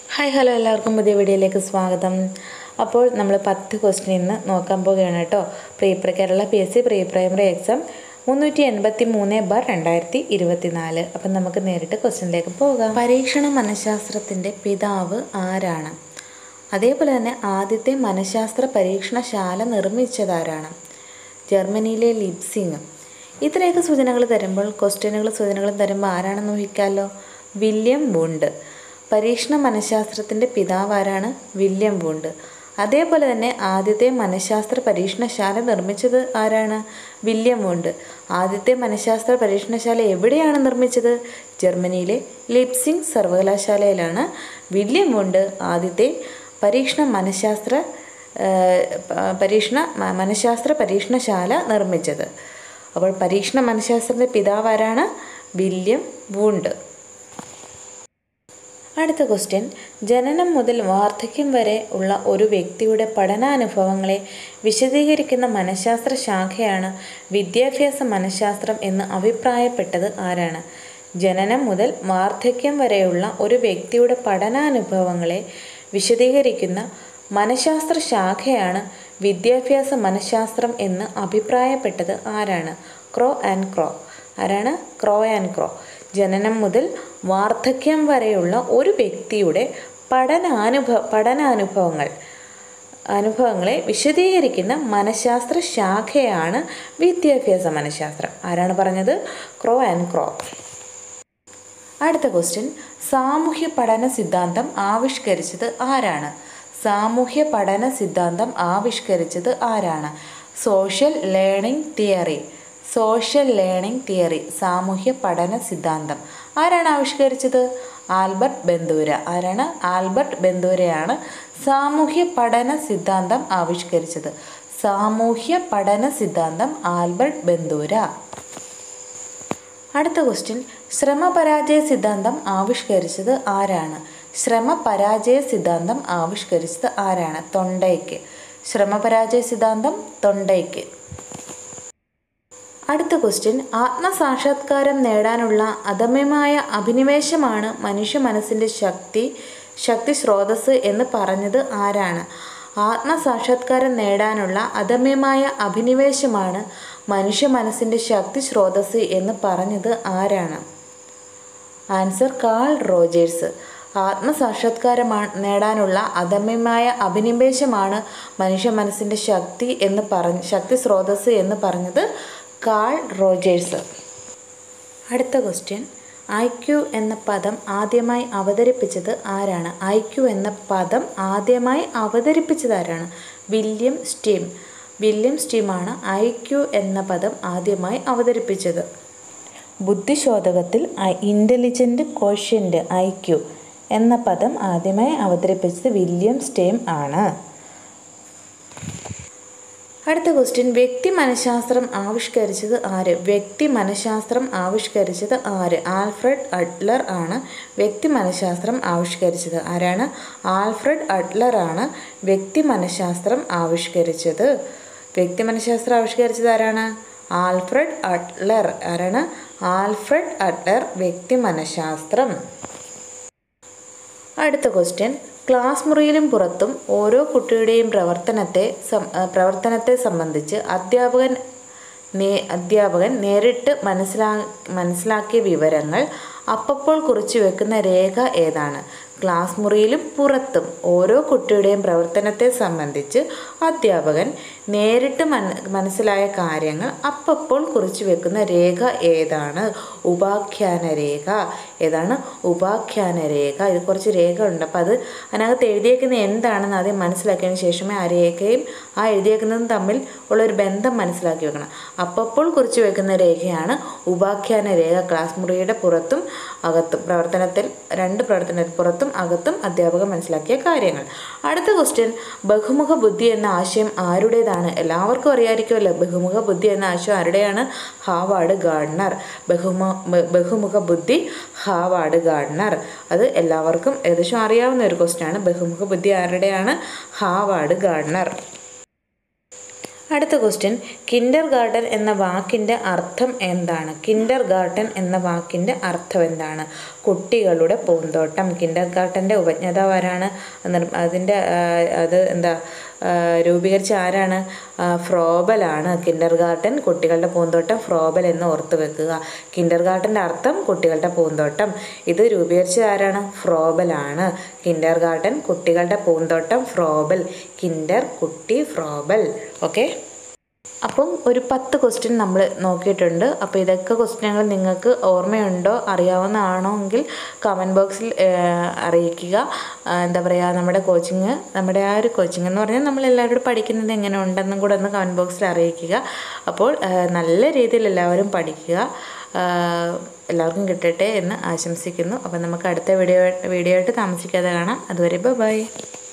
hi hello എല്ലാവർക്കും പുതിയ വീഡിയോയിലേക്ക് സ്വാഗതം അപ്പോൾ നമ്മൾ പത്ത് ക്വസ്റ്റ്യൻ ഇന്ന് നോക്കാൻ പോവുകയാണ് കേട്ടോ പ്രീ പ്ര Kerala P S C pre primary exam മുന്നൂറ്റി എൺപത്തി മൂന്ന് ബാർ രണ്ടായിരത്തി ഇരുപത്തി നാല് അപ്പം നമുക്ക് നേരിട്ട് ക്വസ്റ്റ്യനിലേക്ക് പോകാം പരീക്ഷണ മനഃശാസ്ത്രത്തിൻ്റെ പിതാവ് ആരാണ് അതേപോലെ തന്നെ ആദ്യത്തെ മനഃശാസ്ത്ര പരീക്ഷണശാല നിർമ്മിച്ചതാരാണ് ജർമ്മനിയിലെ ലിപ്സിങ് ഇത്രയൊക്കെ സൂചനകൾ തരുമ്പോൾ ക്വസ്റ്റ്യനുകൾ സൂചനകൾ തരുമ്പോൾ ആരാണെന്ന് ഊഹിക്കാമല്ലോ വില്യം ബുണ്ട് പരീക്ഷണ മനഃശാസ്ത്രത്തിൻ്റെ പിതാവ് ആരാണ് വില്യം ബുണ്ട് അതേപോലെ തന്നെ ആദ്യത്തെ മനഃശാസ്ത്ര പരീക്ഷണശാല നിർമ്മിച്ചത് ആരാണ് വില്യം ബുണ്ട് ആദ്യത്തെ മനഃശാസ്ത്ര പരീക്ഷണശാല എവിടെയാണ് നിർമ്മിച്ചത് ജർമ്മനിയിലെ ലിപ്സിങ് സർവകലാശാലയിലാണ് വില്യം ബുണ്ട് ആദ്യത്തെ പരീക്ഷണ മനഃശാസ്ത്ര ഏഹ്, പ- പരീക്ഷണ മ- മനഃശാസ്ത്ര പരീക്ഷണശാല നിർമ്മിച്ചത് അപ്പോൾ പരീക്ഷണ മനഃശാസ്ത്രത്തിൻ്റെ പിതാവ് ആരാണ് വില്യം വൂണ്ട് അടുത്ത ക്വസ്റ്റ്യൻ ജനനം മുതൽ വാർദ്ധക്യം വരെ ഉള്ള ഒരു വ്യക്തിയുടെ പഠനാനുഭവങ്ങളെ വിശദീകരിക്കുന്ന മനഃശാസ്ത്ര ശാഖയാണ് വിദ്യാഭ്യാസ മനഃശാസ്ത്രം എന്ന് അഭിപ്രായപ്പെട്ടത് ആരാണ് ജനനം മുതൽ വാർദ്ധക്യം വരെയുള്ള ഒരു വ്യക്തിയുടെ പഠനാനുഭവങ്ങളെ വിശദീകരിക്കുന്ന മനഃശാസ്ത്ര ശാഖയാണ് വിദ്യാഭ്യാസ മനഃശാസ്ത്രം എന്ന് അഭിപ്രായപ്പെട്ടത് ആരാണ് ക്രോ ആൻഡ് ക്രോ ആരാണ് ക്രോ ആൻഡ് ക്രോ ജനനം മുതൽ വാർദ്ധക്യം വരെയുള്ള ഒരു വ്യക്തിയുടെ പഠനാനുഭവ പഠനാനുഭവങ്ങൾ അനുഭവങ്ങളെ വിശദീകരിക്കുന്ന മനഃശാസ്ത്ര ശാഖയാണ് വിദ്യാഭ്യാസ മനഃശാസ്ത്രം ആരാണ് പറഞ്ഞത് ക്രോ ആൻഡ് ക്രോ അടുത്ത ക്വസ്റ്റ്യൻ സാമൂഹ്യ പഠന സിദ്ധാന്തം ആവിഷ്കരിച്ചത് ആരാണ് സാമൂഹ്യ പഠന സിദ്ധാന്തം ആവിഷ്കരിച്ചത് ആരാണ് social learning theory social learning theory സാമൂഹ്യ പഠന സിദ്ധാന്തം ആരാണ് ആവിഷ്കരിച്ചത് ആൽബർട്ട് ബന്ദൂര ആരാണ് ആൽബർട്ട് ബന്ദൂരയാണ് സാമൂഹ്യ പഠന സിദ്ധാന്തം ആവിഷ്കരിച്ചത് സാമൂഹ്യ പഠന സിദ്ധാന്തം ആൽബർട്ട് ബന്ദൂര അടുത്ത ക്വസ്റ്റ്യൻ ശ്രമപരാജയ സിദ്ധാന്തം ആവിഷ്കരിച്ചത് ആരാണ് ശ്രമപരാജയ സിദ്ധാന്തം ആവിഷ്കരിച്ചത് ആരാണ് തൊണ്ടയ്ക്ക് ശ്രമപരാജയ സിദ്ധാന്തം തൊണ്ടയ്ക്ക് അടുത്ത ക്വസ്റ്റ്യൻ ആത്മസാക്ഷാത്കാരം നേടാനുള്ള അദമ്യമായ അഭിനിവേശമാണ് മനുഷ്യ മനസ്സിൻ്റെ ശക്തി ശക്തി സ്രോതസ് എന്ന് പറഞ്ഞത് ആരാണ് ആത്മസാക്ഷാത്കാരം നേടാനുള്ള അദമ്യമായ അഭിനിവേശമാണ് മനുഷ്യ മനസ്സിൻ്റെ ശക്തി സ്രോതസ് എന്ന് പറഞ്ഞത് ആരാണ് ആൻസർ കാൾ റോജേഴ്സ് ആത്മസാക്ഷാത്കാരമാണ് നേടാനുള്ള അദമ്യമായ അഭിനിവേശമാണ് മനുഷ്യ മനസ്സിൻ്റെ ശക്തി എന്ന് പറഞ്ഞ് ശക്തി സ്രോതസ് എന്ന് പറഞ്ഞത് കാൾ റോജേഴ്സ് അടുത്ത ക്വസ്റ്റ്യൻ ഐ ക്യു എന്ന പദം ആദ്യമായി അവതരിപ്പിച്ചത് ആരാണ് ഐ ക്യു എന്ന പദം ആദ്യമായി അവതരിപ്പിച്ചത് ആരാണ് വില്യം സ്റ്റീം വില്യം സ്റ്റീമാണ് ഐ ക്യു എന്ന പദം ആദ്യമായി അവതരിപ്പിച്ചത് ബുദ്ധിശോധകത്തിൽ ഇൻ്റലിജൻ്റ് കോഷ്യൻ്റ് ഐ ക്യു എന്ന പദം ആദ്യമായി അവതരിപ്പിച്ചത് വില്യം സ്റ്റേം ആണ് അടുത്ത ക്വസ്റ്റ്യൻ വ്യക്തി മനഃശാസ്ത്രം ആവിഷ്കരിച്ചത് ആര് വ്യക്തി മനഃശാസ്ത്രം ആവിഷ്കരിച്ചത് ആര് ആൽഫ്രഡ് അഡ്ലർ ആണ് വ്യക്തി മനഃശാസ്ത്രം ആവിഷ്കരിച്ചത് ആരാണ് ആൽഫ്രഡ് അഡ്ലർ ആണ് വ്യക്തി മനഃശാസ്ത്രം ആവിഷ്കരിച്ചത് വ്യക്തി മനഃശാസ്ത്രം ആവിഷ്കരിച്ചത് ആരാണ് ആൽഫ്രഡ് അഡ്ലർ ആരാണ് ആൽഫ്രഡ് അഡ്ലർ വ്യക്തി മനഃശാസ്ത്രം അടുത്ത ക്വസ്റ്റ്യൻ ക്ലാസ് മുറിയിലും പുറത്തും ഓരോ കുട്ടിയുടെയും പ്രവർത്തനത്തെ സം ആ, പ്രവർത്തനത്തെ സംബന്ധിച്ച് അധ്യാപകൻ നേ അധ്യാപകൻ നേരിട്ട് മനസ്സിലാ മനസ്സിലാക്കിയ വിവരങ്ങൾ അപ്പപ്പോൾ കുറിച്ചു വെക്കുന്ന രേഖ ഏതാണ് ക്ലാസ് മുറിയിലും പുറത്തും ഓരോ കുട്ടിയുടെയും പ്രവർത്തനത്തെ സംബന്ധിച്ച് അധ്യാപകൻ നേരിട്ട് മന മനസ്സിലായ കാര്യങ്ങൾ അപ്പപ്പോൾ കുറിച്ചു വെക്കുന്ന രേഖ ഏതാണ് ഉപാഖ്യാന രേഖ ഏതാണ് ഉപാഖ്യാന രേഖ ഇത് കുറച്ച് രേഖ ഉണ്ട് അപ്പോൾ അത് അതിനകത്ത് എഴുതിയേക്കുന്ന എന്താണെന്ന് ആദ്യം മനസ്സിലാക്കിയതിന് ശേഷമേ ആ രേഖയും ആ എഴുതിയേക്കുന്നതും തമ്മിൽ ഉള്ളൊരു ബന്ധം മനസ്സിലാക്കി വെക്കണം അപ്പപ്പോൾ കുറിച്ച് വെക്കുന്ന രേഖയാണ് ഉപാഖ്യാന രേഖ ക്ലാസ് മുറിയുടെ പുറത്തും അകത്തും പ്രവർത്തനത്തിൽ രണ്ട് പ്രവർത്തനത്തിൽ പുറത്തും അകത്തും അധ്യാപകൻ മനസ്സിലാക്കിയ കാര്യങ്ങൾ അടുത്ത ക്വസ്റ്റ്യൻ ബഹുമുഖ ബുദ്ധി എന്ന ആശയം ആരുടേതാണ് എല്ലാവർക്കും അറിയാമായിരിക്കുമല്ലോ ബഹുമുഖ ബുദ്ധി എന്ന ആശയം ആരുടെയാണ് ഹാവാർഡ് ഗാർഡനർ ബഹുമ ബ- ബഹുമുഖ ബുദ്ധി ഹാവാർഡ് ഗാർഡനർ അത് എല്ലാവർക്കും ഏകദേശം അറിയാവുന്ന ഒരു ക്വസ്റ്റ്യൻ ആണ് ബഹുമുഖ ബുദ്ധി ആരുടെയാണ് ഹാവാർഡ് ഗാർഡനർ അടുത്ത ക്വസ്റ്റ്യൻ കിൻഡർ ഗാർഡൻ എന്ന വാക്കിൻ്റെ അർത്ഥം എന്താണ് കിൻഡർ ഗാർഡൻ എന്ന വാക്കിൻ്റെ അർത്ഥം എന്താണ് കുട്ടികളുടെ പൂന്തോട്ടം കിൻഡർ ഗാർഡൻ്റെ ഉപജ്ഞാതാവ് ആരാണ് നിർ- അതിൻ്റെ ആ, അത് എന്താ ആ, രൂപീകരിച്ച ആരാണ് ആ, ഫ്രോബലാണ് കിൻഡർ ഗാർഡൻ കുട്ടികളുടെ പൂന്തോട്ടം ഫ്രോബൽ എന്ന് ഓർത്ത് വെക്കുക കിൻഡർ ഗാർഡൻ്റെ അർത്ഥം കുട്ടികളുടെ പൂന്തോട്ടം ഇത് രൂപീകരിച്ചത് ആരാണ് ഫ്രോബലാണ് കിൻഡർ ഗാർഡൻ കുട്ടികളുടെ പൂന്തോട്ടം ഫ്രോബൽ കിൻഡർ കുട്ടി ഫ്രോബൽ ഓക്കെ അപ്പം ഒരു പത്ത് ക്വസ്റ്റ്യൻ നമ്മൾ നോക്കിയിട്ടുണ്ട് അപ്പോൾ ഇതൊക്കെ ക്വസ്റ്റ്യനുകൾ നിങ്ങൾക്ക് ഓർമ്മയുണ്ടോ അറിയാവുന്നതാണോ എങ്കിൽ കമൻറ്റ് ബോക്സിൽ അറിയിക്കുക ആ, എന്താ പറയുക നമ്മുടെ കോച്ചിങ് നമ്മുടെ ആ ഒരു കോച്ചിങ് എന്ന് പറഞ്ഞാൽ നമ്മൾ എല്ലാവരോടും പഠിക്കുന്നത് എങ്ങനെ ഉണ്ടെന്നും കൂടെ ഒന്ന് കമൻറ്റ് ബോക്സിൽ അറിയിക്കുക അപ്പോൾ ആ, നല്ല രീതിയിൽ എല്ലാവരും പഠിക്കുക ആ, എല്ലാവർക്കും കിട്ടട്ടെ എന്ന് ആശംസിക്കുന്നു അപ്പോൾ നമുക്ക് അടുത്ത വീഡിയോ വീഡിയോ ആയിട്ട് താമസിക്കാതെ കാണാം അതുവരെ ബൈ